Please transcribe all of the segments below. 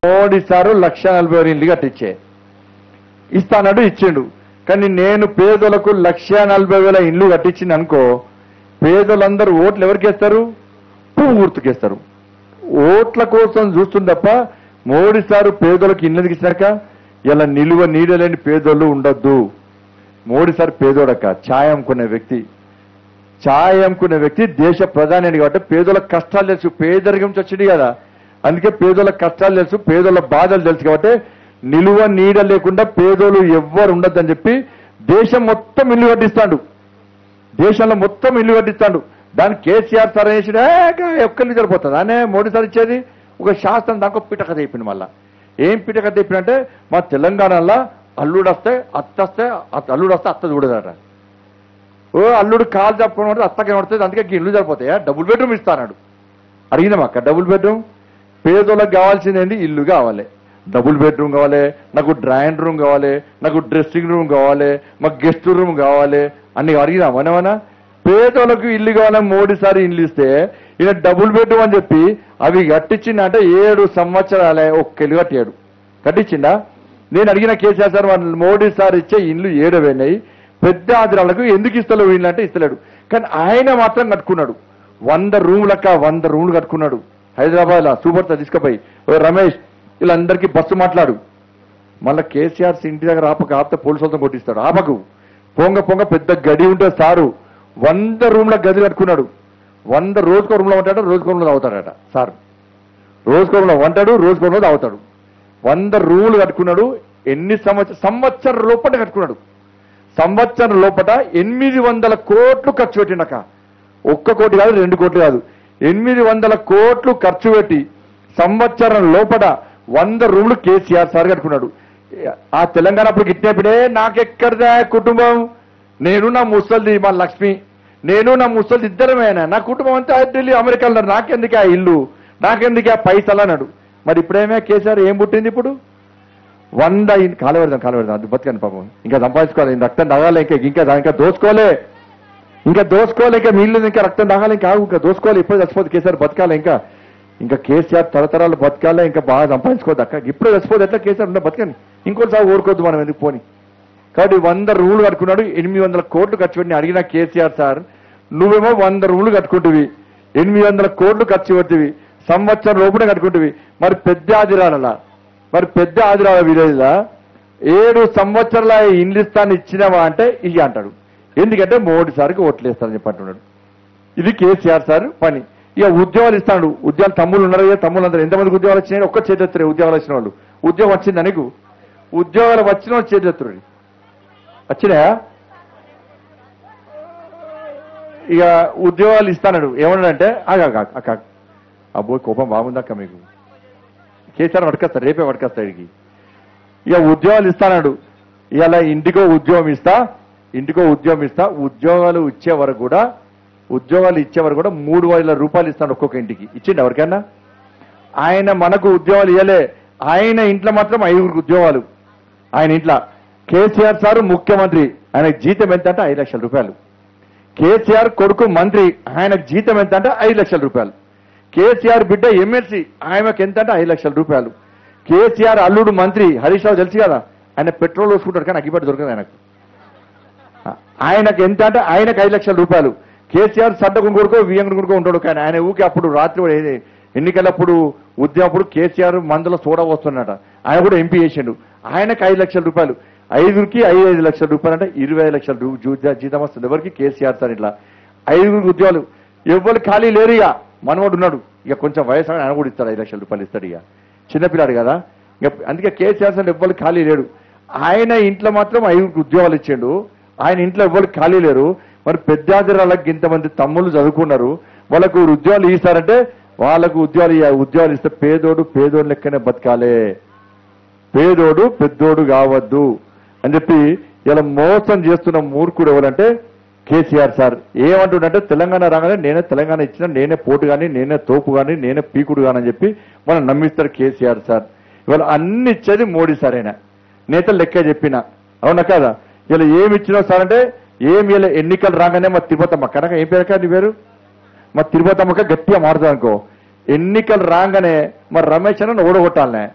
Modi sir లక్ష నలభై వేలు ఇల్లు కట్టించే ఇస్తానడు ఇచ్చిండు కానీ నేను పేదలకు లక్ష నలభై వేల ఇల్లు కట్టించింది అనుకో పేదలందరూ ఓట్లు ఎవరికి వేస్తారు పువ్వు గుర్తుకేస్తారు ఓట్ల కోసం చూస్తుంది తప్ప మోడీ సారు పేదలకు ఇళ్ళకి ఇచ్చినాక ఇలా నిలువ నీడలేని పేదోళ్ళు ఉండొద్దు మోడీ సార్ పేదోడక్క ఛాయ్ అమ్ముకునే వ్యక్తి ఛాయ్ అమ్ముకునే వ్యక్తి దేశ ప్రధాని కాబట్టి పేదోళ్ళ కష్టాలు తెలుసు పేదరికం నుంచి వచ్చింది కదా అందుకే పేదోళ్ళ కష్టాలు తెలుసు పేదోళ్ళ బాధలు తెలుసు కాబట్టి నిలువ నీడ లేకుండా పేదోళ్ళు ఎవ్వరు ఉండొద్దని చెప్పి దేశం మొత్తం ఇల్లు కట్టిస్తాడు దేశంలో మొత్తం ఇల్లు కట్టిస్తాడు దాన్ని కేసీఆర్ సార్ వేసినా ఒక్కరిని సరిపోతుంది అనే మోడీ సార్ ఇచ్చేది ఒక శాస్త్రం దానికి పిటక తెప్పింది మళ్ళా ఏం పిటక తెప్పినంటే మా తెలంగాణలో అల్లుడు వస్తే అత్త వస్తే అత్త- అల్లుడు వస్తే అత్త చూడదట ఓ అల్లుడు కాలు చెప్పుకోవడం అత్తకి పడుతుంది అందుకే ఈ ఇల్లు సరిపోతాయా డబుల్ బెడ్రూమ్ ఇస్తానాడు అడిగినాం అక్క డబుల్ బెడ్రూమ్ పేదోళ్ళకి కావాల్సింది ఏంటి ఇల్లు కావాలి డబుల్ బెడ్రూమ్ కావాలి నాకు డ్రాయింగ్ రూమ్ కావాలి నాకు డ్రెస్సింగ్ రూమ్ కావాలి మాకు గెస్ట్ రూమ్ కావాలి అన్ని అడిగినాం మనమన్నా పేదోళ్ళకు ఇల్లు కావాలని మోడీ సారి ఇల్లు ఇస్తే ఈయన డబుల్ బెడ్రూమ్ అని చెప్పి అవి కట్టించిండ అంటే ఏడు సంవత్సరాలే ఒక్క ఇల్లు కట్టాడు కట్టించిండా నేను అడిగిన కేసీఆర్ సార్ వాళ్ళు మోడీ సార్ ఇచ్చే ఇల్లు ఏడు పోయినాయి పెద్ద ఆదిరాలకు ఎందుకు ఇస్తలేవు ఇల్లు అంటే ఇస్తలేడు కానీ ఆయన మాత్రం కట్టుకున్నాడు వంద రూములక్క వంద రూములు కట్టుకున్నాడు హైదరాబాద్ లో సూపర్ స్టార్ తీసుకుపోయి ఓ రమేష్ వీళ్ళందరికీ బస్సు మాట్లాడు మళ్ళీ కేసీఆర్ ఇంటి దగ్గర ఆపక ఆపితే పోలీసు వాళ్ళతో కొట్టిస్తాడు ఆపకు పొంగ పొంగ పెద్ద గడి ఉంటే సారు వంద రూమ్ల గది కట్టుకున్నాడు వంద రోజుకో రూమ్లో ఉంటాడు రోజుకో రూమ్లో తాగుతాడట సార్ రోజుకో రూమ్లో వంటాడు రోజుకో రూమ్లో తాగుతాడు వంద రూములు కట్టుకున్నాడు ఎన్ని సంవత్సరం సంవత్సరం లోపల కట్టుకున్నాడు సంవత్సరం లోపల ఎనిమిది వందల కోట్లు ఖర్చు పెట్టిండక ఒక్క కోటి కాదు రెండు కోట్లు కాదు ఎనిమిది వందల కోట్లు ఖర్చు పెట్టి సంవత్సరం లోపల వంద రూములు కేసీఆర్ సార్ కట్టుకున్నాడు ఆ తెలంగాణ అప్పుడు గిట్టినప్పుడే నాకెక్కడిదా కుటుంబం నేను నా ముసలిది మా లక్ష్మి నేను నా ముసలిది ఇద్దరమేనా నా కుటుంబం అంతా ఢిల్లీ అమెరికాలో ఉన్నారు. నాకెందుకే ఆ ఇల్లు నాకెందుకే ఆ పైసలు అన్నాడు మరి ఇప్పుడేమే కేసీఆర్ ఏం పుట్టింది ఇప్పుడు వంద ఇన్- కాలు పెడదాం కాలు పెడదాం అది బతికాను పాపం ఇంకా సంపాదించుకోవాలి ఇంకా రక్తం తాగాలి ఇంకా ఇంకా ఇంకా దోసుకోలే ఇంకా దోసుకోవాలి ఇంకా నీళ్ళు ఇంకా రక్తం తాగాలి ఇంకా ఆగు, ఇంకా దోసుకోవాలి ఇప్పుడు చచ్చిపోతే కేసీఆర్ బతకాలి ఇంకా ఇంకా కేసీఆర్ తరతరాలు బతకాలి ఇంకా బాగా సంపాదించుకోవద్దు అక్క ఇప్పుడు చచ్చిపోతే ఎట్లా కేసీఆర్ ఉండే బతకని ఇంకోటి సాగు ఊరుకోవద్దు మనం ఎందుకు పోని కాబట్టి వంద రూములు కట్టుకున్నాడు ఎనిమిది వందల కోట్లు ఖర్చు పెట్టి అడిగిన కేసీఆర్ సార్ నువ్వేమో వంద రూములు కట్టుకుంటువి ఎనిమిది వందల కోట్లు ఖర్చు పెడుతుంది సంవత్సరం లోపల కట్టుకుంటువి మరి పెద్ద ఆదిరాలలా మరి పెద్ద ఆదిరాల విలేజ్లా ఏడు సంవత్సరాల ఇండ్లు ఇస్తాను ఇచ్చినావా అంటే ఇవి అంటాడు ఎందుకంటే మోడీ సార్కి ఓట్లు వేస్తానని చెప్పి అంటున్నాడు ఇది కేసీఆర్ సార్ పని ఇక ఉద్యోగాలు ఇస్తాడు ఉద్యోగాలు తమ్ముళ్ళు ఉన్నారు కదా తమ్ముళ్ళు అందరూ ఎంతమందికి ఉద్యోగాలు వచ్చినాయి ఒక్క చేతులు ఉద్యోగాలు వచ్చిన వాళ్ళు ఉద్యోగం వచ్చిందా నీకు ఉద్యోగాలు వచ్చిన వాళ్ళు చేతులు వచ్చినాయా ఇక ఉద్యోగాలు ఇస్తాడు ఏమన్నాడంటే ఆగా అక్క అబ్బో కోపం బాగుందక్క మీకు కేసీఆర్ పట్టుకొస్తాడు రేపే పట్టుకొస్తాడు ఇడికి ఇక ఉద్యోగాలు ఇస్తాడు ఇలా ఇంటికో ఉద్యోగం ఇస్తా ఇంటికో ఉద్యోగం ఇస్తా ఉద్యోగాలు ఇచ్చే వరకు కూడా ఉద్యోగాలు ఇచ్చే వరకు కూడా మూడు వేల రూపాయలు ఇస్తాడు ఒక్కొక్క ఇంటికి ఇచ్చిండు ఎవరికైనా ఆయన మనకు ఉద్యోగాలు ఇవ్వలే ఆయన ఇంట్లో మాత్రం ఐదుగురికి ఉద్యోగాలు ఆయన ఇంట్లో కేసీఆర్ సారు ముఖ్యమంత్రి ఆయన జీతం ఎంత అంటే ఐదు లక్షల రూపాయలు కేసీఆర్ కొడుకు మంత్రి ఆయనకు జీతం ఎంత అంటే ఐదు లక్షల రూపాయలు కేసీఆర్ బిడ్డ ఎమ్మెల్సీ ఆయనకు ఎంత అంటే ఐదు లక్షల రూపాయలు కేసీఆర్ అల్లుడు మంత్రి హరీష్ రావు తెలుసు కదా ఆయన పెట్రోల్ వేసుకుంటాడు కానీ అగ్గిపెట్టి దొరకదు ఆయనకు ఆయనకు ఎంత అంటే ఆయనకు ఐదు లక్షల రూపాయలు కేసీఆర్ సడ్డకు కొడుకో వియంగుడు కొడుకో ఉంటాడు కానీ ఆయన ఊకే అప్పుడు రాత్రి కూడా ఏది- ఎన్నికలప్పుడు ఉద్యమప్పుడు కేసీఆర్ మందులో సోడా వస్తున్నట ఆయన కూడా ఎంపీ చేసిండు ఆయనకు ఐదు లక్షల రూపాయలు ఐదుగురికి ఐదు ఐదు లక్షల రూపాయలు అంటే ఇరవై ఐదు లక్షల రూ- జూ- జీతం వస్తుంది ఎవరికి కేసీఆర్ సార్ ఇట్లా ఐదుగురికి ఉద్యోగాలు ఎవరు ఖాళీ లేరు ఇక మనవాడు ఉన్నాడు ఇక కొంచెం వయసు ఆయన కూడా ఇస్తాడు ఐదు లక్షల రూపాయలు ఇస్తాడు ఇక చిన్నపిల్లాడు కదా ఇక అందుకే కేసీఆర్ సార్ ఎవ్వరు ఖాళీ లేడు ఆయన ఇంట్లో మాత్రం ఐదుగురికి ఉద్యోగాలు ఇచ్చిండు ఆయన ఇంట్లో ఎవ్వరు ఖాళీ లేరు మరి పెద్దాదిరాలకు ఇంతమంది తమ్ముళ్ళు చదువుకున్నారు వాళ్ళకు ఉద్యోగాలు ఇస్తారంటే వాళ్ళకు ఉద్యోగాలు ఇయ్య- ఉద్యోగాలు ఇస్తే పేదోడు పేదోడు లెక్కనే బతకాలే పేదోడు పెద్దోడు కావద్దు అని చెప్పి ఇలా మోసం చేస్తున్న మూర్ఖుడు ఎవరంటే కేసీఆర్ సార్ ఏమంటుండంటే తెలంగాణ రాగానే నేనే తెలంగాణ ఇచ్చిన నేనే పోటు కానీ నేనే తోపు కానీ నేనే పీకుడు కానీ అని చెప్పి మనం నమ్మిస్తారు కేసీఆర్ సార్ ఇవాళ అన్ని ఇచ్చేది మోడీ సారేనా నేత లెక్క చెప్పిన అవునా కదా ఇలా ఏమి ఇచ్చినావు సార్ అంటే ఏమి ఇలా ఎన్నికలు రాగానే మా తిరుపతమ్మ కనుక ఏం పేరు కదా నీ పేరు మా తిరుపతమ్మక గట్టిగా మారుతుంది అనుకో ఎన్నికలు రాగానే మరి రమేష్ అన్న ఓడగొట్టాలనే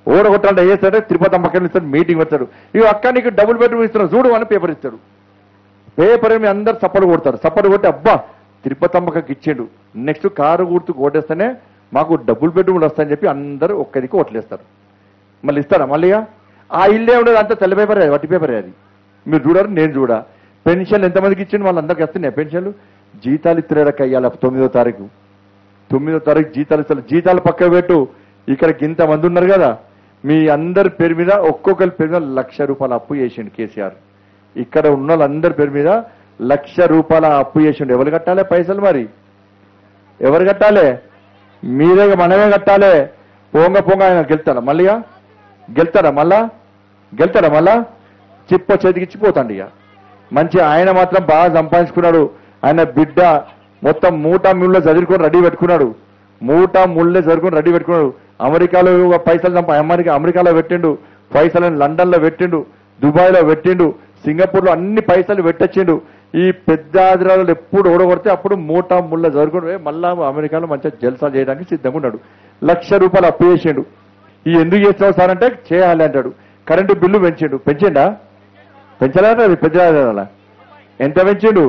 ఓడగొట్టాలంటే ఏ చేస్తాడు తిరుపతి అమ్మకం ఇస్తాడు మీటింగ్ పెడతాడు ఇక అక్క నీకు డబుల్ బెడ్రూమ్ ఇస్తున్నాడు చూడు అని పేపర్ ఇస్తాడు పేపర్ మీ అందరు సపోర్ట్ కొడతారు సపోర్ట్ కొట్టి అబ్బా తిరుపతి అమ్మకకి ఇచ్చాడు నెక్స్ట్ కారు గుర్తుకు ఓటేస్తేనే మాకు డబుల్ బెడ్రూమ్లు వస్తాయని చెప్పి అందరూ ఒక్కదికి ఓట్లేస్తారు మళ్ళీ ఇస్తారా మళ్ళీగా ఆ ఇల్లే ఉండదు అంతా తెల్ల పేపరే అది వట్టి పేపరే అది మీరు చూడరు నేను చూడా పెన్షన్లు ఎంతమందికి ఇచ్చిండు వాళ్ళందరికీ వస్తున్నాయి పెన్షన్లు జీతాలు ఇస్తున్నారక్క ఇవాళ తొమ్మిదో తారీఖు తొమ్మిదో తారీఖు జీతాలు ఇస్తారు జీతాలు పక్క పెట్టు ఇక్కడ ఇంత మంది ఉన్నారు కదా మీ అందరి పేరు మీద ఒక్కొక్కరి పేరు మీద లక్ష రూపాయల అప్పు చేసిండు కేసీఆర్ ఇక్కడ ఉన్న వాళ్ళందరి పేరు మీద లక్ష రూపాయల అప్పు చేసిండు ఎవరు కట్టాలి పైసలు మరి ఎవరు కట్టాలి మీరే మనమే కట్టాలి పోంగ పోంగ ఆయన గెలుతాడా మళ్ళీగా గెలుతాడా మళ్ళా గెలుతాడా మళ్ళా చిప్ప చేతికి ఇచ్చిపోతాండి ఇక మంచి ఆయన మాత్రం బాగా సంపాదించుకున్నాడు ఆయన బిడ్డ మొత్తం మూట ముళ్ళ చదువుకొని రెడీ పెట్టుకున్నాడు మూట ముళ్ళే చదువుకొని రెడీ పెట్టుకున్నాడు అమెరికాలో పైసలు సంపా అమెరికా అమెరికాలో పెట్టిండు పైసలను లండన్లో పెట్టిండు దుబాయ్లో పెట్టిండు సింగపూర్లో అన్ని పైసలు పెట్టొచ్చిండు ఈ పెద్ద ఆదిరాలు ఎప్పుడు ఓడగొడితే అప్పుడు మూట ముళ్ళ జరుగుకుంటూ పోయి మళ్ళా అమెరికాలో మంచిగా జల్సా చేయడానికి సిద్ధంగా ఉన్నాడు లక్ష రూపాయలు అప్పు చేసిండు ఈ ఎందుకు చేస్తున్నావు సార్ అంటే చేయాలి అంటాడు కరెంటు బిల్లు పెంచిండు పెంచిండా పెంచలేదా అది పెంచలేదా ఎంత పెంచిండు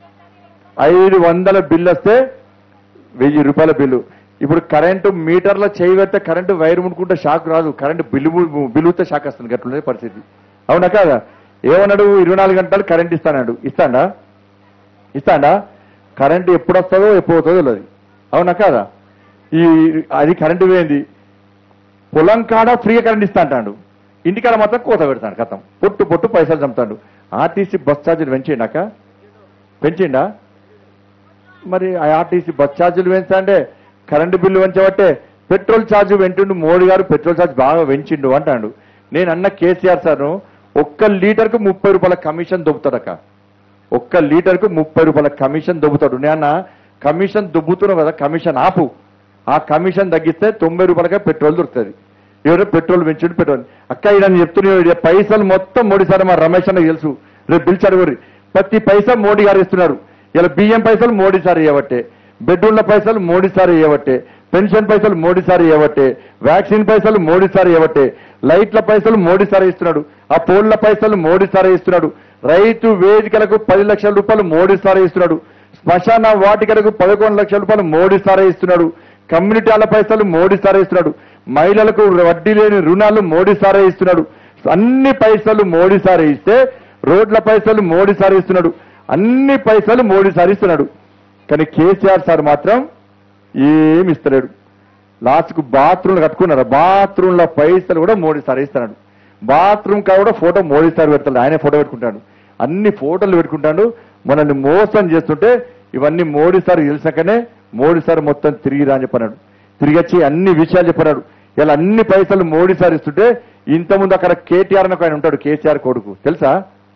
ఐదు వందల బిల్లు వస్తే వెయ్యి రూపాయల బిల్లు ఇప్పుడు కరెంటు మీటర్ల చేయి పెడితే కరెంటు వైర్ మునుకుంటే షాక్ రాదు కరెంటు బిల్లు బిల్లుతో షాక్ వస్తుంది గట్లుండే పరిస్థితి అవునా కాదా ఏమన్నాడు ఇరవై నాలుగు గంటలు కరెంట్ ఇస్తాడు ఇస్తాడా ఇస్తాడా కరెంటు ఎప్పుడు వస్తుందో ఎప్పుడు పోతుందో తెలియదు అవునా కాదా ఈ అది కరెంటు పోయింది పొలం కాడ ఫ్రీగా కరెంట్ ఇస్తా అంటాడు ఇంటికాడ మాత్రం కోత పెడతాడు కథం పొట్టు పొట్టు పైసలు చంపుతాడు ఆర్టీసీ బస్ ఛార్జీలు పెంచిండాక పెంచిండా మరి ఆ ఆర్టీసీ బస్ ఛార్జీలు పెంచా అంటే కరెంటు బిల్లు పెంచబట్టే పెట్రోల్ ఛార్జ్ వెంటుండు మోడీ గారు పెట్రోల్ ఛార్జ్ బాగా పెంచిండు అంటాడు నేను అన్న కేసీఆర్ సార్ను ఒక్క లీటర్కు ముప్పై రూపాయల కమిషన్ దొబ్బుతాడక ఒక్క లీటర్కు ముప్పై రూపాయల కమిషన్ దొబ్బుతాడు నేను కమిషన్ దొబ్బుతున్నావు కదా కమిషన్ ఆపు ఆ కమిషన్ తగ్గిస్తే తొంభై రూపాయలకే పెట్రోల్ దొరుకుతుంది ఎవరో పెట్రోల్ పెంచుడు పెట్రోల్ అక్క ఈయన చెప్తున్నాడు పైసలు మొత్తం మోడీ సార్ మా రమేష్ అన్నకు తెలుసు రేపు పిలిచాడు ఎవరు ప్రతి పైసా మోడీ గారు ఇస్తున్నారు ఇలా బియ్యం పైసలు మోడీ సార్ ఇవ్వబట్టే బెడ్రూమ్ల పైసలు మోడీ సార్ ఇవ్వబట్టే పెన్షన్ పైసలు మోడీ సార్ ఇవ్వబట్టే వ్యాక్సిన్ పైసలు మోడీ సార్ ఇవ్వబట్టే లైట్ల పైసలు మోడీ సార్ ఇస్తున్నాడు ఆ పోళ్ల పైసలు మోడీ సార్ ఇస్తున్నాడు రైతు వేదికలకు పది లక్షల రూపాయలు మోడీ సార్ ఇస్తున్నాడు శ్మశాన వాటికలకు పదకొండు లక్షల రూపాయలు మోడీ సార్ ఇస్తున్నాడు కమ్యూనిటీ వాళ్ళ పైసలు మోడీ సారే ఇస్తున్నాడు మహిళలకు వడ్డీ లేని రుణాలు మోడీ సారే ఇస్తున్నాడు అన్ని పైసలు మోడీ సారే ఇస్తే రోడ్ల పైసలు మోడీ సార్ ఇస్తున్నాడు అన్ని పైసలు మోడీ సార్ ఇస్తున్నాడు కానీ కేసీఆర్ సార్ మాత్రం ఏమి ఇస్తలేడు లాస్ట్కు బాత్రూమ్లు కట్టుకున్నారు బాత్రూమ్ల పైసలు కూడా మోడీ సార్ ఇస్తున్నాడు బాత్రూమ్ కా కూడా ఫోటో మోడీ సార్ పెడతాడు ఆయనే ఫోటో పెట్టుకుంటాడు అన్ని ఫోటోలు పెట్టుకుంటాడు మనల్ని మోసం చేస్తుంటే ఇవన్నీ మోడీ సార్ తెలిసాకనే మోడీ సార్ మొత్తం తిరిగి రా అని చెప్పన్నాడు తిరిగి వచ్చి అన్ని విషయాలు చెప్పన్నాడు ఇలా అన్ని పైసలు మోడీ సార్ ఇస్తుంటే ఇంతకుముందు అక్కడ కేటీఆర్ అని ఒక ఆయన ఉంటాడు కేసీఆర్ కొడుకు తెలుసా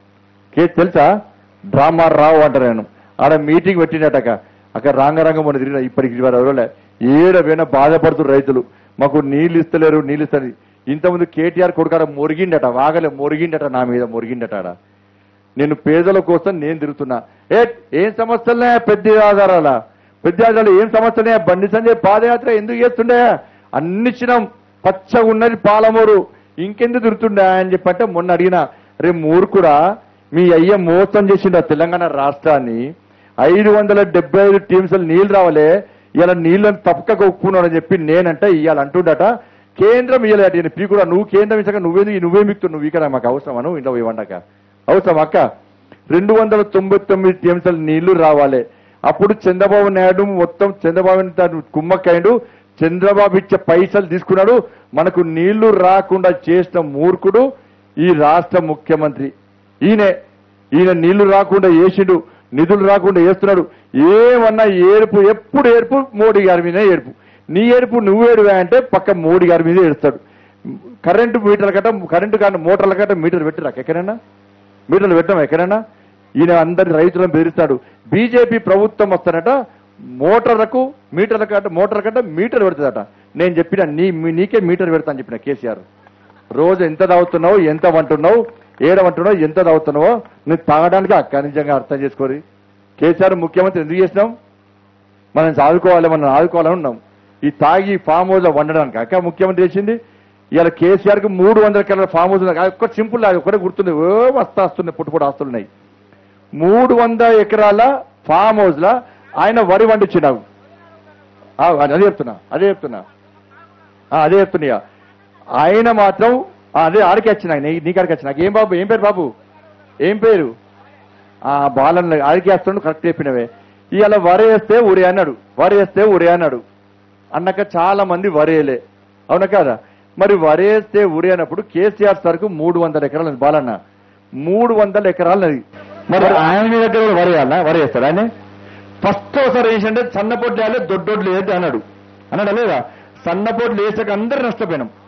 కే తెలుసా డ్రామా రావు అంటారు నేను ఆడ మీటింగ్ పెట్టినట్టక అక్కడ రాంగరంగం మన తిరిగిన ఇప్పటికి ఎవరోలే ఏడ పోయినా బాధపడుతున్నారు రైతులు మాకు నీళ్ళు ఇస్తలేరు నీళ్ళు ఇస్తుంది ఇంతకుముందు కేటీఆర్ కొడుకాడ మొరిగిండట వాగలే మొరిగిండట నా మీద మొరిగిండట ఆడ నేను పేదల కోసం నేను తిరుగుతున్నా ఏ ఏం సమస్యలనే పెద్ద ఆధారాల పెద్ద ఆధారాలు ఏం సమస్యలే బండి సంజయ్ పాదయాత్ర ఎందుకు చేస్తుండే అన్ని ఇచ్చినాం పచ్చగా ఉన్నది పాలమూరు ఇంకెందుకు తిరుగుతుండే అని చెప్పంటే మొన్న అడిగిన రే మూర్ఖుడా మీ అయ్య మోసం చేసిండు ఆ తెలంగాణ రాష్ట్రాన్ని ఐదు వందల డెబ్బై ఐదు టీమ్స్ నీళ్ళు రావాలే ఇలా నీళ్ళని తప్పక ఒప్పుకున్నాడని చెప్పి నేనంట ఇవాళ అంటుండట కేంద్రం ఇయ్యలేట ఈయన పీ కూడా నువ్వు కేంద్రం ఇచ్చాక నువ్వేందుకు నువ్వే మిక్తు నువ్వు ఇక్కడ మాకు అవసరమా నువ్వు ఇంట్లో ఇవ్వండాక అవసరం అక్క రెండు వందల తొంభై తొమ్మిది టీఎంసీల నీళ్లు రావాలి అప్పుడు చంద్రబాబు నాయుడు మొత్తం చంద్రబాబు నాయుడు కుమ్మక్కైండు చంద్రబాబు ఇచ్చే పైసలు తీసుకున్నాడు మనకు నీళ్లు రాకుండా చేసిన మూర్ఖుడు ఈ రాష్ట్ర ముఖ్యమంత్రి ఈయనే ఈయన నీళ్లు రాకుండా వేసిండు నిధులు రాకుండా వేస్తున్నాడు ఏమన్నా ఏడుపు ఎప్పుడు ఏడుపు మోడీ గారి మీదే ఏడుపు నీ ఏడుపు నువ్వు ఏడువా అంటే పక్క మోడీ గారి మీదే ఏడుస్తాడు కరెంటు మీటర్ల కట్ట కరెంటు కానీ మోటార్ల కట్ట మీటర్ పెట్టిరాక ఎక్కడైనా మీటర్లు పెట్టాం ఎక్కడైనా ఈయన అందరి రైతులను బెదిరిస్తాడు బీజేపీ ప్రభుత్వం వస్తానట మోటార్లకు మీటర్ల కట్ట మోటార్ల కట్ట మీటర్ పెడుతుందట నేను చెప్పిన నీ మీ- నీకే మీటర్ పెడతా అని చెప్పిన కేసీఆర్ రోజు ఎంత తాగుతున్నావు ఎంత వంటున్నావు ఏడవంటున్నావు ఎంత తాగుతున్నావో నువ్వు తాగడానికి అక్క నిజంగా అర్థం చేసుకోరి కేసీఆర్ ముఖ్యమంత్రి ఎందుకు చేసినాం మనం చదువుకోవాలి మనం ఆదుకోవాలని ఉన్నాం ఈ తాగి ఫామ్ హౌస్ లో వండడానికి అక్క ముఖ్యమంత్రి చేసింది ఇవాళ కేసీఆర్ కి మూడు వందల ఎకరాల ఫామ్ హౌస్ ఉంది ఒక్క సింపుల్ అది ఒక్కటే గుర్తుంది ఓ వస్తా వస్తున్నాయి పుట్టు పుట్టు వస్తున్నాయి మూడు వందల ఎకరాల ఫామ్ హౌస్ లా ఆయన వరి పండించినావు ఆ, అదే చెప్తున్నా అదే చెప్తున్నా ఆ, అదే చెప్తున్నా ఆయన మాత్రం ఆ, అదే ఆడికి వచ్చిన నీ నీ కాడికి వచ్చిన ఏం బాబు ఏం పేరు బాబు ఏం పేరు ఆ బాలన్ ఆడికి వేస్తుండు కరెక్ట్ చెప్పినవే ఇవాళ వరి వేస్తే ఉరి అన్నాడు వరి వేస్తే ఉరి అన్నాడు అన్నాక చాలా మంది వరేలే అవునా కదా మరి వరేస్తే ఉరి అన్నప్పుడు కేసీఆర్ సరుకు మూడు వందల ఎకరాలు ఉంది బాలన్న మూడు వందల ఎకరాలు అది మరి ఆయన మీ దగ్గర కూడా వరేయాలనా వరేస్తాడు ఆయన ఫస్ట్ ఒకసారి ఏంటంటే సన్నపోట్లు వేయాలి దొడ్డోట్లు వేయద్దు అన్నాడు అన్నాడా లేదా సన్నపోట్లు వేసాక అందరు నష్టపోయినాం